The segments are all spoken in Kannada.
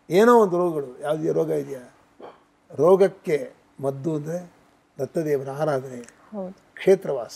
ಏನೋ ಒಂದು ರೋಗಗಳು ಯಾವುದೇ ರೋಗ ಇದೆಯಾ ರೋಗಕ್ಕೆ ಮದ್ದು ಅಂದರೆ ದತ್ತದೇವರ ಆರಾಧನೆ ಹೌದು ಕ್ಷೇತ್ರವಾಸ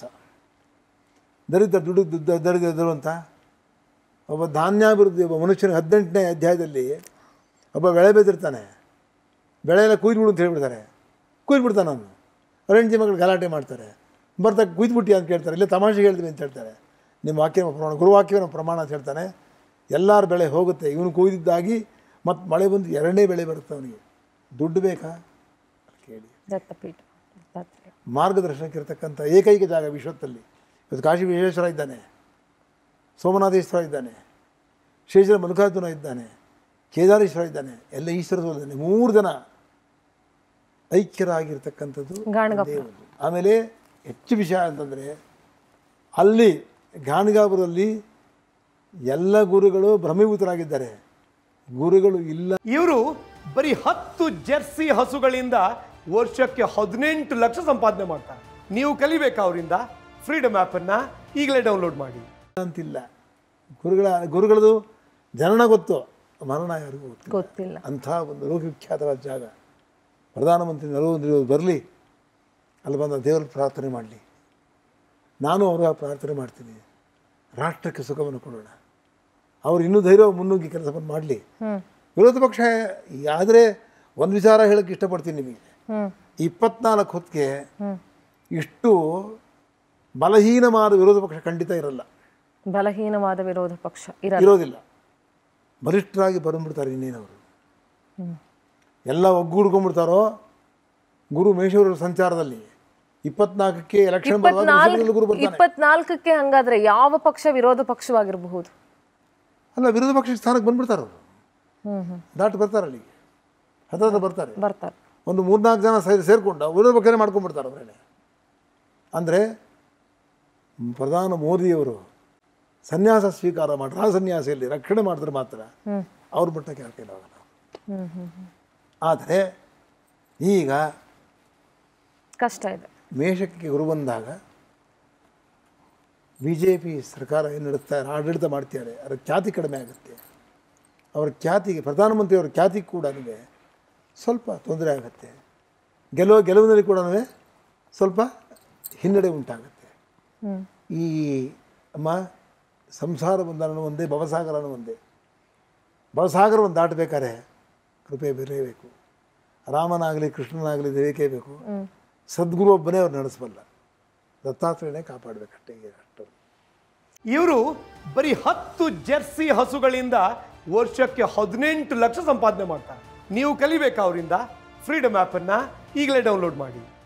ದರಿದ್ರ ದುಡ್ಡು ದುಡ್ಡು ದರಿದ್ರ ಅಂತ ಒಬ್ಬ ಧಾನ್ಯಾಭಿವೃದ್ಧಿ ಒಬ್ಬ ಮನುಷ್ಯನ ಹದಿನೆಂಟನೇ ಅಧ್ಯಾಯದಲ್ಲಿ ಒಬ್ಬ ಬೆಳೆ ಬೆಳೆದಿರ್ತಾನೆ ಬೆಳೆ ಎಲ್ಲ ಕುಯ್ದುಬಿಡು ಅಂತ ಹೇಳ್ಬಿಡ್ತಾರೆ ಕುಯ್ದುಬಿಡ್ತಾನೆ ಅವನು ಅವ್ರ ಹೆಂಡತಿ ಮಗಳು ಗಲಾಟೆ ಮಾಡ್ತಾರೆ ಬರ್ತಾ ಕುಯ್ದುಬಿಟ್ಟಿ ಅಂತ ಕೇಳ್ತಾರೆ ಇಲ್ಲೇ ತಮಾಷೆಗೆ ಹೇಳ್ತೀವಿ ಅಂತ ಹೇಳ್ತಾರೆ ನಿಮ್ಮ ವಾಕ್ಯ ಪ್ರಮಾಣ ಗುರುವಾಕ್ಯವನ ಪ್ರಮಾಣ ಅಂತ ಹೇಳ್ತಾನೆ ಎಲ್ಲರ ಬೆಳೆ ಹೋಗುತ್ತೆ ಇವನು ಕುಯ್ದಿದ್ದಾಗಿ ಮತ್ತು ಮಳೆ ಬಂದು ಎರಡನೇ ಬೆಳೆ ಬರುತ್ತೆ ಅವನಿಗೆ ದುಡ್ಡು ಬೇಕಾ ಕೇಳಿ ದತ್ತಪೀಠ ದತ್ತಾತ್ರೇಯ ಮಾರ್ಗದರ್ಶನಕ್ಕೆ ಇರತಕ್ಕಂಥ ಏಕೈಕ ಜಾಗ ವಿಶ್ವದಲ್ಲಿ ಇವತ್ತು ಕಾಶಿ ವಿಶ್ವೇಶ್ವರ ಇದ್ದಾನೆ ಸೋಮನಾಥೇಶ್ವರ ಇದ್ದಾನೆ ಶೇಷರ ಮಲ್ಲಿಕಾರ್ಜುನ ಇದ್ದಾನೆ ಕೇದಾರೇಶ್ವರ ಇದ್ದಾನೆ ಎಲ್ಲ ಈಶ್ವರ ಇದ್ದಾನೆ ಮೂರು ಜನ ಐಕ್ಯರಾಗಿರ್ತಕ್ಕಂಥದ್ದು ಗಾಣಗಪ್ಪ. ದೇವರು ಆಮೇಲೆ ಹೆಚ್ಚು ವಿಷಯ ಅಂತಂದರೆ ಅಲ್ಲಿ ಗಾಣಗಾಪುರದಲ್ಲಿ ಎಲ್ಲ ಗುರುಗಳು ಭ್ರಮೀಭೂತರಾಗಿದ್ದಾರೆ ಗುರುಗಳು ಇಲ್ಲ ಇವರು ಬರೀ ಹತ್ತು ಜೆರ್ಸಿ ಹಸುಗಳಿಂದ ವರ್ಷಕ್ಕೆ ಹದಿನೆಂಟು ಲಕ್ಷ ಸಂಪಾದನೆ ಮಾಡ್ತಾರೆ ನೀವು ಕಲಿಬೇಕಾ ಅವರಿಂದ ಫ್ರೀಡಮ್ ಆ್ಯಪನ್ನು ಈಗಲೇ ಡೌನ್ಲೋಡ್ ಮಾಡಿ ಅಂತಿಲ್ಲ ಗುರುಗಳ ಗುರುಗಳದು ಜನನ ಗೊತ್ತು ಮರಣ ಯಾರಿಗೂ ಗೊತ್ತಿಲ್ಲ ಗೊತ್ತಿಲ್ಲ ಅಂಥ ಒಂದು ಲೋಕವಿಖ್ಯಾತವಾದ ಜಾಗ ಪ್ರಧಾನಮಂತ್ರಿ ನರೇಂದ್ರ ಮೋದಿ ಬರಲಿ ಅಲ್ಲಿ ಬಂದ ದೇವರ ಪ್ರಾರ್ಥನೆ ಮಾಡಲಿ ನಾನು ಅವರ ಪ್ರಾರ್ಥನೆ ಮಾಡ್ತೀನಿ ರಾಷ್ಟ್ರಕ್ಕೆ ಸುಖವನ್ನು ಕೊಡೋಣ ಅವರು ಇನ್ನೂ ಧೈರ್ಯ ಮುನ್ನುಗ್ಗಿ ಕೆಲಸವನ್ನು ಮಾಡಲಿ ವಿರೋಧ ಪಕ್ಷ ಆದರೆ ಒಂದು ವಿಚಾರ ಹೇಳೋಕ್ಕೆ ಇಷ್ಟಪಡ್ತೀನಿ ನಿಮಗೆ ಹ್ಮ್ ಇಪ್ಪತ್ನಾಲ್ಕು ಹೊತ್ತಿಗೆ ಇಷ್ಟು ಬಲಹೀನವಾದ ವಿರೋಧ ಪಕ್ಷ ಖಂಡಿತ ಇರಲ್ಲ ಬಲಹೀನವಾದ ವಿರೋಧ ಪಕ್ಷ ಇರಲ್ಲ ಇರೋದಿಲ್ಲ ಬಲಿಷ್ಠರಾಗಿ ಬಂದ್ಬಿಡ್ತಾರೆ ಇನ್ನೇನವರು ಎಲ್ಲ ಒಗ್ಗೂಡ್ಕೊಂಡ್ಬಿಡ್ತಾರೋ ಗುರು ಮೇಶ್ವರ ಸಂಚಾರದಲ್ಲಿ ಇಪ್ಪತ್ನಾಲ್ಕಕ್ಕೆ ಎಲೆಕ್ಷನ್ ಬರುವಾಗ ವಿಶ್ವದಲ್ಲಿ ಗುರು ಬರ್ತಾನೆ ಇಪ್ಪತ್ನಾಲ್ಕಕ್ಕೆ ಹಂಗಾದ್ರೆ ಯಾವ ಪಕ್ಷ ವಿರೋಧ ಪಕ್ಷವಾಗಿರಬಹುದು ಅಲ್ಲ ವಿರೋಧ ಪಕ್ಷ ಸ್ಥಾನಕ್ಕೆ ಬಂದ್ಬಿಡ್ತಾರೆ ಅವರು ಹ್ಮ್ ಹ್ಮ್ ದಾಟಿ ಬರ್ತಾರೆ ಅಲ್ಲಿಗೆ ಹತ್ರ ಬರ್ತಾರೆ ಬರ್ತಾರೆ ಒಂದು ಮೂರ್ನಾಲ್ಕು ಜನ ಸೇರಿ ಸೇರಿಕೊಂಡು ವಿರೋಧ ಪಕ್ಷನೇ ಮಾಡ್ಕೊಂಡ್ಬಿಡ್ತಾರೆ ಅವರೇನೆ ಅಂದರೆ ಪ್ರಧಾನ ಮೋದಿಯವರು ಸನ್ಯಾಸ ಸ್ವೀಕಾರ ಮಾಡಿ ರಾಜ ಸನ್ಯಾಸಿಯಲ್ಲಿ ರಕ್ಷಣೆ ಮಾಡಿದ್ರೆ ಮಾತ್ರ ಅವ್ರ ಮಟ್ಟಕ್ಕೆ ಹಾಕಿಲ್ಲ ಹ್ಮ್ ಹ್ಮ್ ಹ್ಮ್ ಆದರೆ ಈಗ ಕಷ್ಟ ಇದೆ ಮೇಷಕ್ಕೆ ಗುರು ಬಂದಾಗ ಬಿ ಜೆ ಪಿ ಸರ್ಕಾರ ಏನು ನಡೆಸ್ತಾರೆ ಆಡಳಿತ ಮಾಡ್ತಿದ್ದಾರೆ ಅದರ ಖ್ಯಾತಿ ಕಡಿಮೆ ಆಗುತ್ತೆ ಅವರ ಖ್ಯಾತಿಗೆ ಪ್ರಧಾನಮಂತ್ರಿಯವರ ಖ್ಯಾತಿ ಕೂಡ ಸ್ವಲ್ಪ ತೊಂದರೆ ಆಗುತ್ತೆ ಗೆಲುವ ಗೆಲುವಿನಲ್ಲಿ ಕೂಡ ಸ್ವಲ್ಪ ಹಿನ್ನಡೆ ಉಂಟಾಗುತ್ತೆ ಹ್ಮ್ ಈ ಅಮ್ಮ ಸಂಸಾರ ಬಂಧನೂ ಒಂದೇ ಭವಸಾಗರನೂ ಒಂದೇ ಭವಸಾಗರವನ್ನು ದಾಟಬೇಕಾದ್ರೆ ಕೃಪೆ ಬೇರೇಬೇಕು ರಾಮನಾಗಲಿ ಕೃಷ್ಣನಾಗಲಿ ದೇವಿಕೆ ಬೇಕು ಸದ್ಗುರು ಒಬ್ಬನೇ ಅವ್ರು ನಡೆಸಬಲ್ಲ ದತ್ತಾತ್ರೇಯನೇ ಕಾಪಾಡಬೇಕಷ್ಟೇ ಈಗ ಅಷ್ಟು ಇವರು ಬರೀ ಹತ್ತು ಜೆರ್ಸಿ ಹಸುಗಳಿಂದ ವರ್ಷಕ್ಕೆ ಹದಿನೆಂಟು ಲಕ್ಷ ಸಂಪಾದನೆ ಮಾಡ್ತಾರೆ ನೀವು ಕಲಿಬೇಕಾ ಅವರಿಂದ ಫ್ರೀಡಮ್ ಆ್ಯಪನ್ನು ಈಗಲೇ ಡೌನ್ಲೋಡ್ ಮಾಡಿ